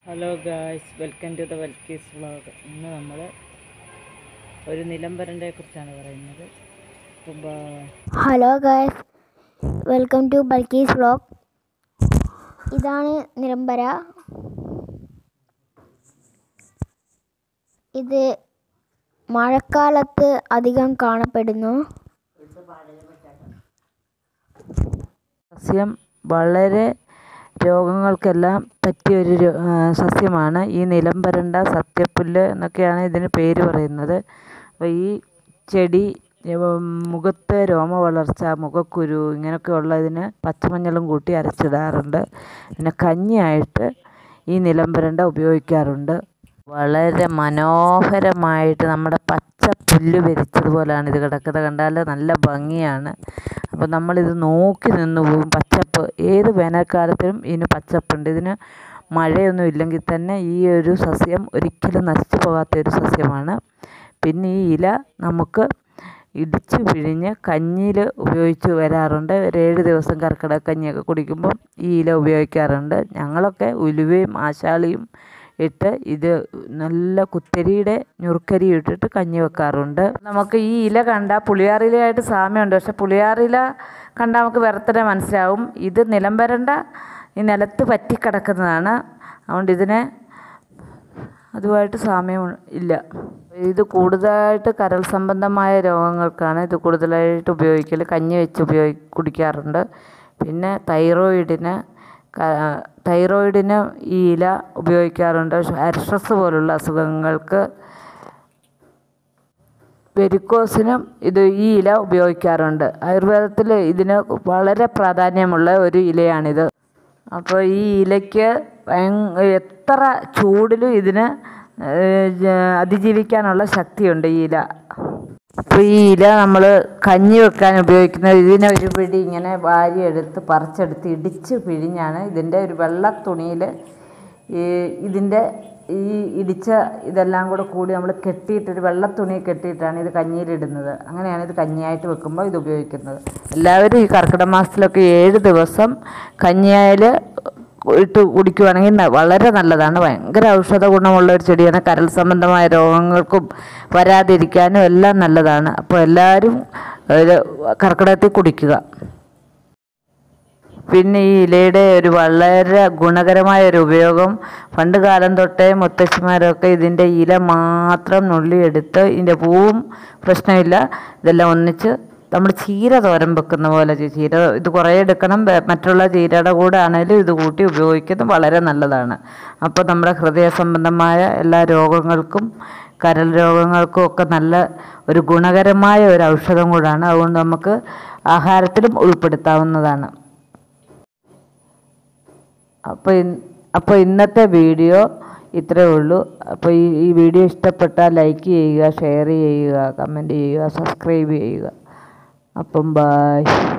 hello guys welcome to the വെൽക്കീസ് vlog ഇന്ന് നമ്മൾ ഒരു നിലംബരൻ്റെ കുറിച്ചാണ് പറയുന്നത് അപ്പം bye hello guys welcome to ബൾക്കീസ് വ്ളോഗ് ഇതാണ് നിലമ്പര ഇത് മഴക്കാലത്ത് അധികം കാണപ്പെടുന്നു സസ്യം വളരെ രോഗങ്ങൾക്കെല്ലാം പറ്റിയൊരു രോ- ആ, സസ്യമാണ് ഈ നിലംപരണ്ട സത്യപ്പുല്ല് എന്നൊക്കെയാണ് ഇതിന് പേര് പറയുന്നത് അപ്പോൾ ഈ ചെടി ഉം, മുഖത്തെ രോമ വളർച്ച മുഖക്കുരു ഇങ്ങനെയൊക്കെ ഉള്ളതിന് പച്ചമഞ്ഞളും കൂട്ടി അരച്ചിടാറുണ്ട് പിന്നെ കഞ്ഞിയായിട്ട് ഈ നിലംപരണ്ട ഉപയോഗിക്കാറുണ്ട് വളരെ മനോഹരമായിട്ട് നമ്മുടെ പച്ച പുല്ല് വിരിച്ചതുപോലെയാണ് ഇത് കിടക്കുന്നത് കണ്ടാൽ നല്ല ഭംഗിയാണ് അപ്പോൾ നമ്മളിത് നോക്കി നിന്ന് പോകും പച്ചപ്പ് ഏത് വേനൽക്കാലത്തിലും ഇതിന് പച്ചപ്പുണ്ട് ഇതിന് മഴയൊന്നും ഇല്ലെങ്കിൽ തന്നെ ഈ ഒരു സസ്യം ഒരിക്കലും നശിച്ചു പോകാത്ത ഒരു സസ്യമാണ് പിന്നെ ഈ ഇല നമുക്ക് ഇടിച്ച് പിഴിഞ്ഞ് കഞ്ഞിയിൽ ഉപയോഗിച്ച് വരാറുണ്ട് ഒരു ഏഴ് ദിവസം കർക്കിടക കഞ്ഞിയൊക്കെ കുടിക്കുമ്പം ഈ ഇല ഉപയോഗിക്കാറുണ്ട് ഞങ്ങളൊക്കെ ഉലുവയും ആശാളിയും ഇട്ട് ഇത് നല്ല കുത്തരിയുടെ ഞുറുക്കരി ഇട്ടിട്ട് കഞ്ഞി വെക്കാറുണ്ട് നമുക്ക് ഈ ഇല കണ്ടാൽ പുളിയാറിലയായിട്ട് സാമ്യമുണ്ട് പക്ഷെ പുളിയാറില കണ്ടാൽ നമുക്ക് വെറുതെ മനസ്സിലാവും ഇത് നിലംവരണ്ട ഈ നിലത്ത് പറ്റിക്കിടക്കുന്നതാണ് അതുകൊണ്ട് ഇതിനെ അതുമായിട്ട് സാമ്യം ഇല്ല ഇത് കൂടുതലായിട്ട് കരൾ സംബന്ധമായ രോഗങ്ങൾക്കാണ് ഇത് കൂടുതലായിട്ട് ഉപയോഗിക്കൽ കഞ്ഞി വെച്ച് ഉപയോഗി കുടിക്കാറുണ്ട് പിന്നെ തൈറോയിഡിന് ക- തൈറോയിഡിന് ഈ ഇല ഉപയോഗിക്കാറുണ്ട് അരിഷസ് പോലുള്ള അസുഖങ്ങൾക്ക് വെരിക്കോസിനും ഇത് ഈ ഇല ഉപയോഗിക്കാറുണ്ട് ആയുർവേദത്തിൽ ഇതിന് വളരെ പ്രാധാന്യമുള്ള ഒരു ഇലയാണിത് അപ്പോൾ ഈ ഇലയ്ക്ക് ഭയങ്ക എത്ര ചൂടിലും ഇതിന് ഏഹ്, ജ- അതിജീവിക്കാനുള്ള ശക്തിയുണ്ട് ഈ ഇല അപ്പോൾ ഈ ഇല നമ്മൾ കഞ്ഞി വെക്കാൻ ഉപയോഗിക്കുന്നത് ഇതിനെ ഒരു പിടി ഇങ്ങനെ വാരിയെടുത്ത് പറിച്ചെടുത്ത് ഇടിച്ച് പിഴിഞ്ഞാണ് ഇതിൻ്റെ ഒരു വെള്ള തുണിയിൽ ഈ ഇതിൻ്റെ ഈ ഇടിച്ച ഇതെല്ലാം കൂടെ കൂടി നമ്മൾ കെട്ടിയിട്ട് ഒരു വെള്ള തുണി കെട്ടിയിട്ടാണ് ഇത് കഞ്ഞിയിലിടുന്നത് അങ്ങനെയാണ് ഇത് കഞ്ഞിയായിട്ട് വെക്കുമ്പോൾ ഇത് ഉപയോഗിക്കുന്നത് എല്ലാവരും ഈ കർക്കിടക മാസത്തിലൊക്കെ ഏഴ് ദിവസം കഞ്ഞിയായിൽ ഇട്ട് കുടിക്കുവാണെങ്കിൽ ന- വളരെ നല്ലതാണ് ഭയങ്കര ഔഷധ ഗുണമുള്ള ഒരു ചെടിയാണ് കരൾ സംബന്ധമായ രോഗങ്ങൾക്കും വരാതിരിക്കാനും എല്ലാം നല്ലതാണ് അപ്പോൾ എല്ലാവരും ഒരു കർക്കിടകത്തിൽ കുടിക്കുക പിന്നെ ഈ ഇലയുടെ ഒരു വളരെ ഗുണകരമായ ഒരു ഉപയോഗം പണ്ട് കാലം തൊട്ടേ മുത്തശ്ശിമാരൊക്കെ ഇതിൻ്റെ ഇല മാത്രം നുള്ളിയെടുത്ത് ഇതിൻ്റെ പൂവും പ്രശ്നമില്ല ഇതെല്ലാം ഒന്നിച്ച് നമ്മൾ ചീര തോരൻ വെക്കുന്ന പോലെ ചെ- ചീര ഇത് കുറേ എടുക്കണം വേ- മറ്റുള്ള ചീരയുടെ കൂടെ ആണെങ്കിലും ഇത് കൂട്ടി ഉപയോഗിക്കുന്നത് വളരെ നല്ലതാണ് അപ്പോൾ നമ്മുടെ ഹൃദയ സംബന്ധമായ എല്ലാ രോഗങ്ങൾക്കും കരൾ രോഗങ്ങൾക്കും ഒക്കെ നല്ല ഒരു ഗുണകരമായ ഒരു ഔഷധം കൂടാണ് അതുകൊണ്ട് നമുക്ക് ആഹാരത്തിലും ഉൾപ്പെടുത്താവുന്നതാണ് അപ്പോൾ ഇൻ- അപ്പോൾ ഇന്നത്തെ വീഡിയോ ഇത്രയേ ഉള്ളൂ അപ്പോൾ ഈ ഈ വീഡിയോ ഇഷ്ടപ്പെട്ടാൽ ലൈക്ക് ചെയ്യുക ഷെയർ ചെയ്യുക കമൻറ്റ് ചെയ്യുക സബ്സ്ക്രൈബ് ചെയ്യുക അപ്പം ബായ്